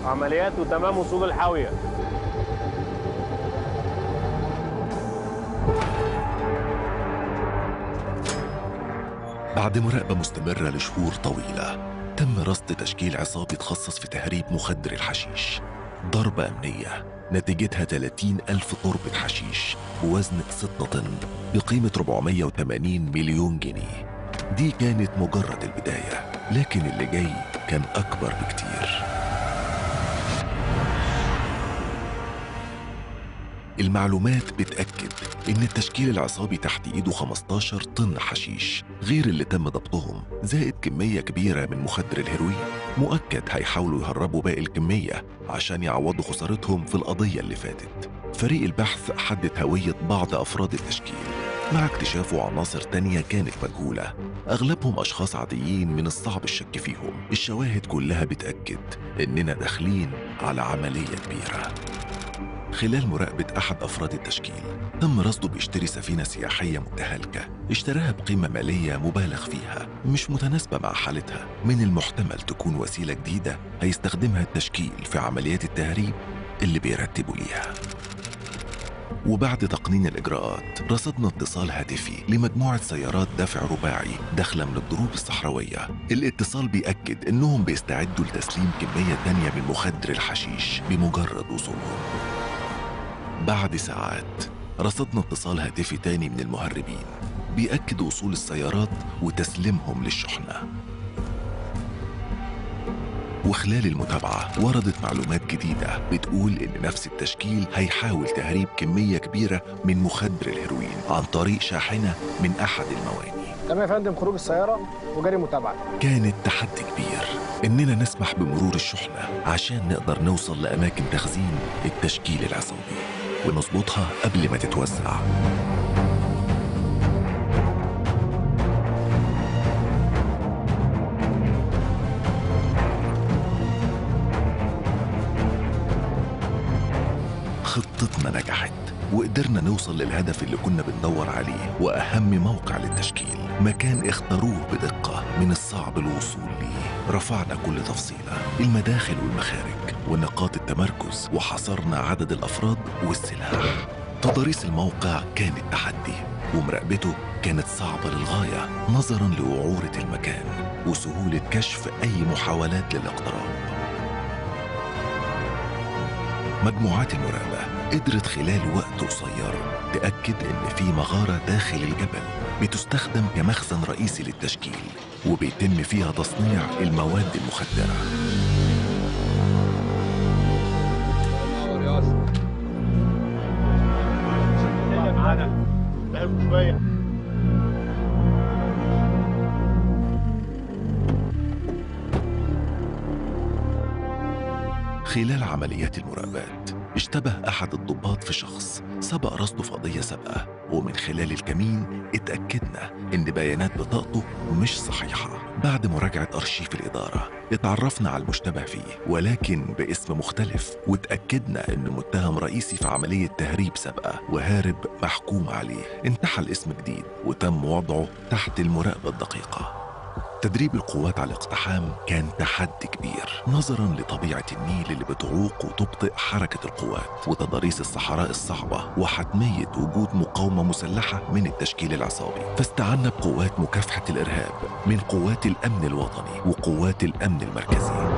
عمليات وتمام وصول الحاوية بعد مراقبة مستمرة لشهور طويلة تم رصد تشكيل عصابي تخصص في تهريب مخدر الحشيش ضربة أمنية نتيجتها 30 ألف طربة حشيش بوزن 6 طن بقيمة 480 مليون جنيه دي كانت مجرد البداية لكن اللي جاي كان أكبر بكتير المعلومات بتأكد إن التشكيل العصابي تحت إيده 15 طن حشيش غير اللي تم ضبطهم زائد كمية كبيرة من مخدر الهيروين مؤكد هيحاولوا يهربوا باقي الكمية عشان يعوضوا خسارتهم في القضية اللي فاتت فريق البحث حدد هوية بعض أفراد التشكيل مع اكتشافه عناصر تانية كانت مجهولة أغلبهم أشخاص عاديين من الصعب الشك فيهم الشواهد كلها بتأكد إننا داخلين على عملية كبيرة خلال مراقبة أحد أفراد التشكيل تم رصده بيشتري سفينة سياحية متهالكة اشتراها بقيمة مالية مبالغ فيها مش متناسبة مع حالتها من المحتمل تكون وسيلة جديدة هيستخدمها التشكيل في عمليات التهريب اللي بيرتبوا ليها وبعد تقنين الإجراءات رصدنا اتصال هاتفي لمجموعة سيارات دفع رباعي داخلة من الضروب الصحراوية الاتصال بيأكد إنهم بيستعدوا لتسليم كمية تانية من مخدر الحشيش بمجرد وصولهم بعد ساعات رصدنا اتصال هاتفي تاني من المهربين بيأكد وصول السيارات وتسليمهم للشحنة وخلال المتابعة وردت معلومات جديدة بتقول إن نفس التشكيل هيحاول تهريب كمية كبيرة من مخدر الهيروين عن طريق شاحنة من أحد المواني تمام يا فندم خروج السيارة وجري متابعة كانت تحدي كبير إننا نسمح بمرور الشحنة عشان نقدر نوصل لأماكن تخزين التشكيل العصابي ونظبطها قبل ما تتوزع خطتنا نجحت وقدرنا نوصل للهدف اللي كنا بندور عليه وأهم موقع للتشكيل مكان اختاروه بدقة من الصعب الوصول ليه رفعنا كل تفصيلة المداخل والمخارج ونقاط التمركز وحصرنا عدد الأفراد والسلاح تضاريس الموقع كانت تحدي ومراقبته كانت صعبة للغاية نظرا لوعورة المكان وسهولة كشف أي محاولات للاقتراب مجموعات المراقبة قدرت خلال وقت قصير تأكد إن في مغارة داخل الجبل بتستخدم كمخزن رئيسي للتشكيل وبيتم فيها تصنيع المواد المخدرة خلال عمليات المراقبات اشتبه أحد الضباط في شخص سبق رصده في قضية سابقة ومن خلال الكمين اتأكدنا إن بيانات بطاقته مش صحيحة بعد مراجعة أرشيف الإدارة اتعرفنا على المشتبه فيه ولكن باسم مختلف واتأكدنا إنه متهم رئيسي في عملية تهريب سابقة وهارب محكوم عليه انتحل اسم جديد وتم وضعه تحت المراقبة الدقيقة تدريب القوات على الاقتحام كان تحدي كبير نظرا لطبيعة النيل اللي بتعوق وتبطئ حركة القوات وتضاريس الصحراء الصعبة وحتمية وجود مقاومة مسلحة من التشكيل العصابي فاستعنا بقوات مكافحة الإرهاب من قوات الأمن الوطني وقوات الأمن المركزي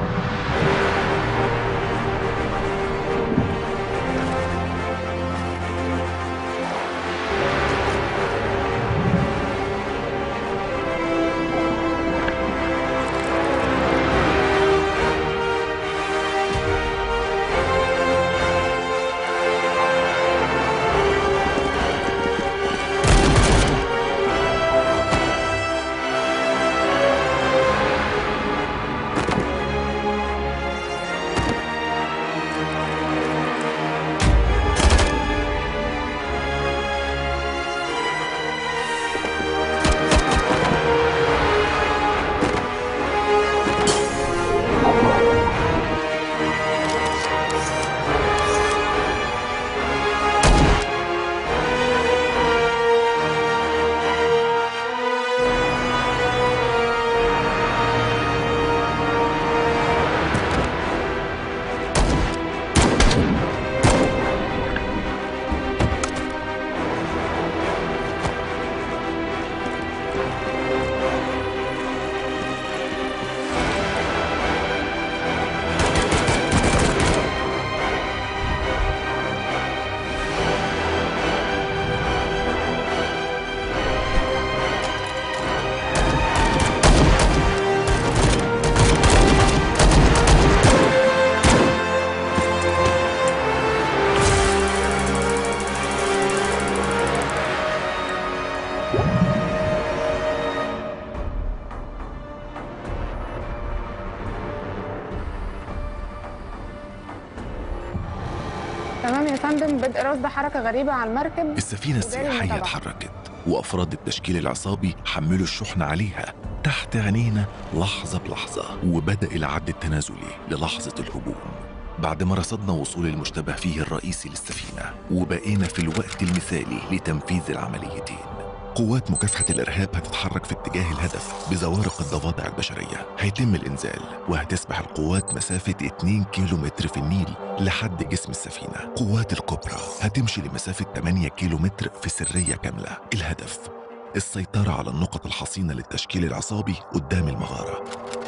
فندم بدء رصد حركة غريبة على المركب السفينة السياحية المتابعة. اتحركت وأفراد التشكيل العصابي حملوا الشحنة عليها تحت عينينا لحظة بلحظة وبدأ العد التنازلي للحظة الهجوم بعد ما رصدنا وصول المشتبه فيه الرئيسي للسفينة وبقينا في الوقت المثالي لتنفيذ العمليتين قوات مكافحة الإرهاب هتتحرك في اتجاه الهدف بزوارق الضفادع البشرية هيتم الإنزال وهتسبح القوات مسافة 2 كيلو متر في النيل لحد جسم السفينة قوات الكبرى هتمشي لمسافة 8 كيلو متر في سرية كاملة الهدف السيطرة على النقط الحصينة للتشكيل العصابي قدام المغارة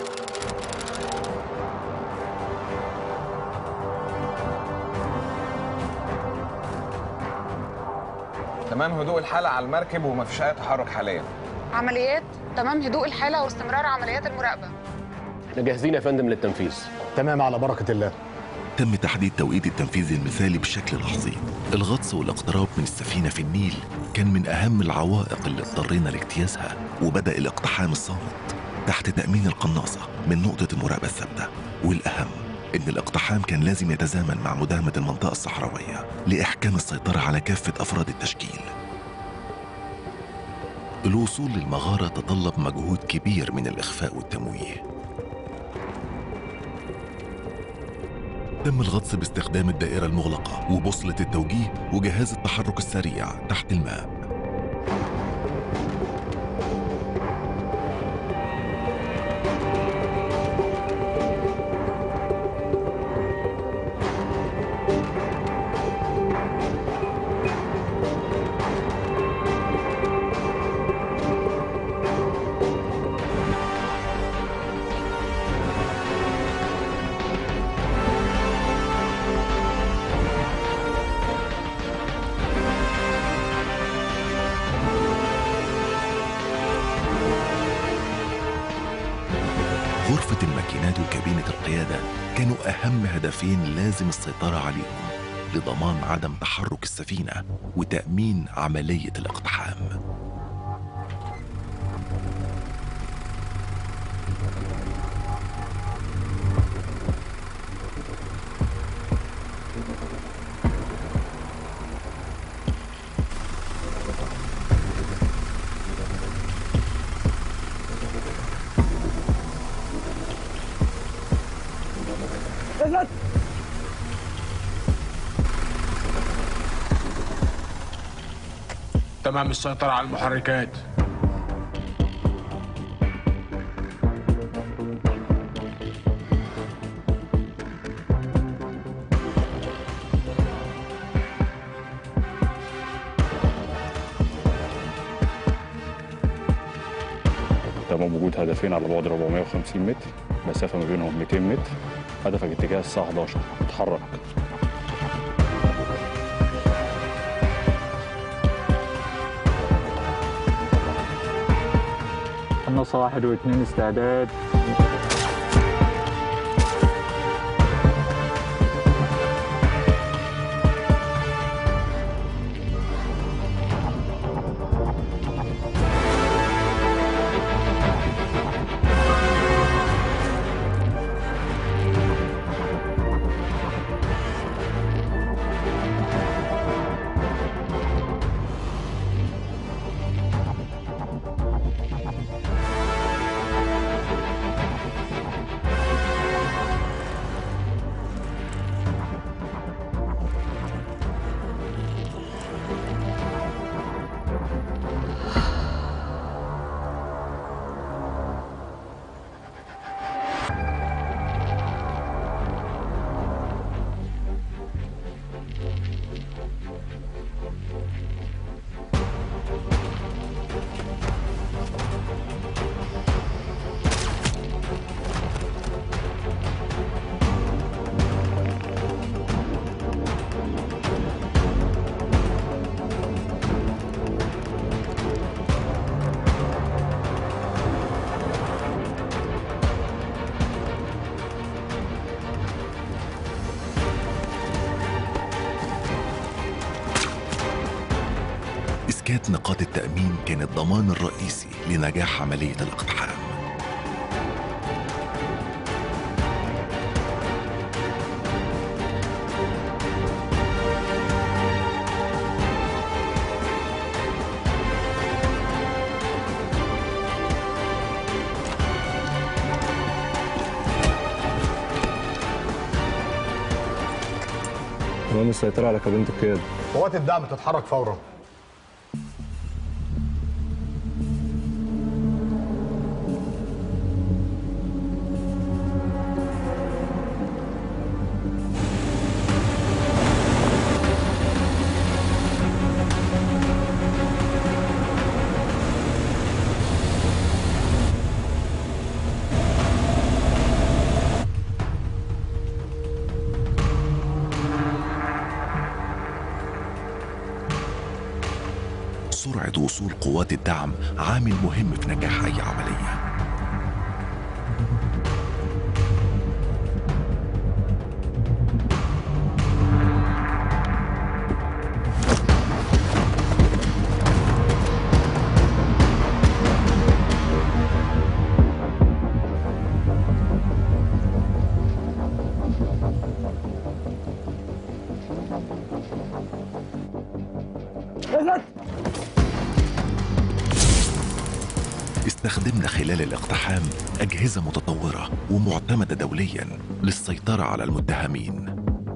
تمام هدوء الحالة على المركب ومفيش أي تحرك حاليا عمليات تمام هدوء الحالة واستمرار عمليات المراقبة احنا جاهزين يا فندم للتنفيذ تمام على بركه الله تم تحديد توقيت التنفيذ المثالي بشكل لحظي الغطس والاقتراب من السفينة في النيل كان من أهم العوائق اللي اضطرينا لاجتيازها وبدأ الاقتحام الصامت تحت تأمين القناصة من نقطة المراقبة الثابتة والأهم إن الاقتحام كان لازم يتزامن مع مداهمة المنطقة الصحراوية لإحكام السيطرة على كافة أفراد التشكيل الوصول للمغارة تطلب مجهود كبير من الإخفاء والتمويه تم الغطس باستخدام الدائرة المغلقة وبوصلة التوجيه وجهاز التحرك السريع تحت الماء غرفة الماكينات وكابينة القيادة كانوا أهم هدفين لازم السيطرة عليهم لضمان عدم تحرك السفينة وتأمين عملية الاقتحام تمام السيطرة على المحركات تمام وجود هدفين على بعد 450 متر مسافة ما بينهم 200 متر هدفك اتجاه الساعة 11 اتحرك قناصة واحد واثنين استعداد إسكات نقاط التأمين كان الضمان الرئيسي لنجاح عملية الاقتحام تمام السيطرة على كابينة القيادة قوات الدعم تتحرك فورا سرعة وصول قوات الدعم عامل مهم في نجاح أي عملية استخدمنا خلال الاقتحام أجهزة متطورة ومعتمدة دوليا للسيطرة على المتهمين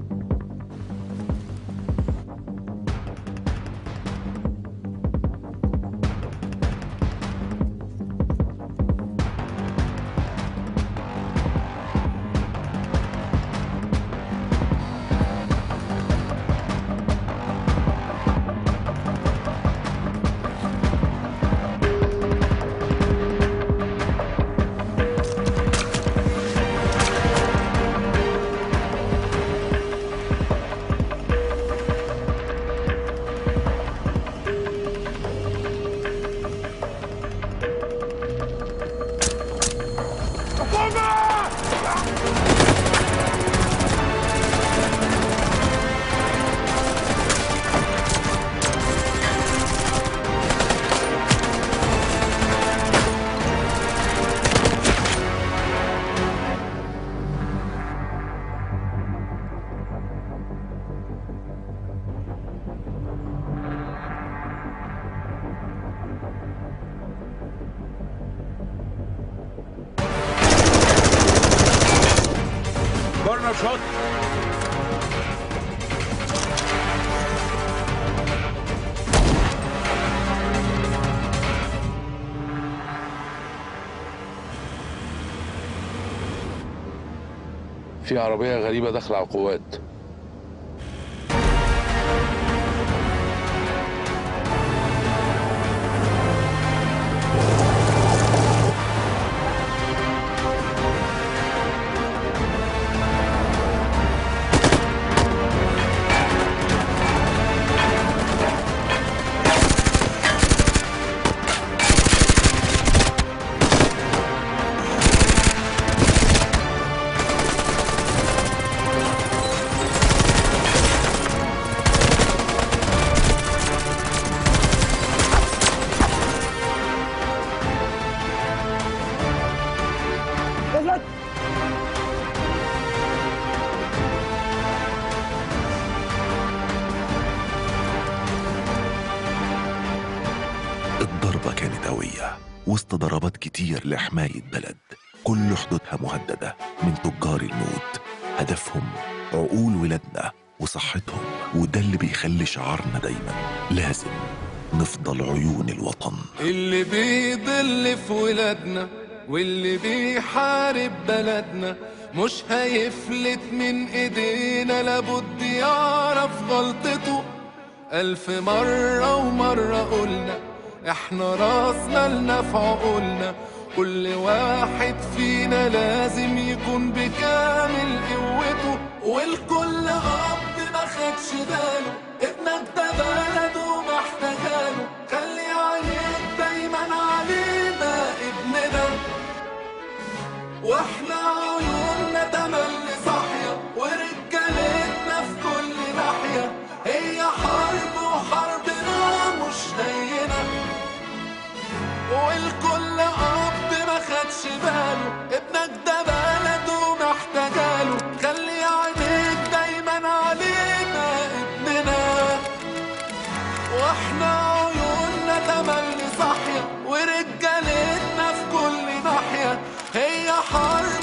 كورنر شوت في عربية غريبة داخلة على القوات الضربة كانت قوية وسط ضربات كتير لحماية بلد كل حدودها مهددة من تجار الموت هدفهم عقول ولادنا وصحتهم وده اللي بيخلي شعارنا دايما لازم نفضل عيون الوطن اللي بيضل في ولادنا واللي بيحارب بلدنا مش هيفلت من ايدينا لابد يعرف غلطته ألف مرة ومرة قلنا احنا راسنا لنا في عقولنا كل واحد فينا لازم يكون بكامل قوته والكل أب ما خدش باله ابنك ده بلده محتاجاله خلي عينيك دايما علينا ابننا واحنا عيوننا تملي صاحية ورجالتنا في كل ناحية هي حرب وحربنا مش هينة والكل أب ما خدش باله ابنك ده بلده محتاجاله خلي عينيك دايما علينا ابننا واحنا عيوننا تملي صاحية ورجالتنا في كل ناحية هي حرب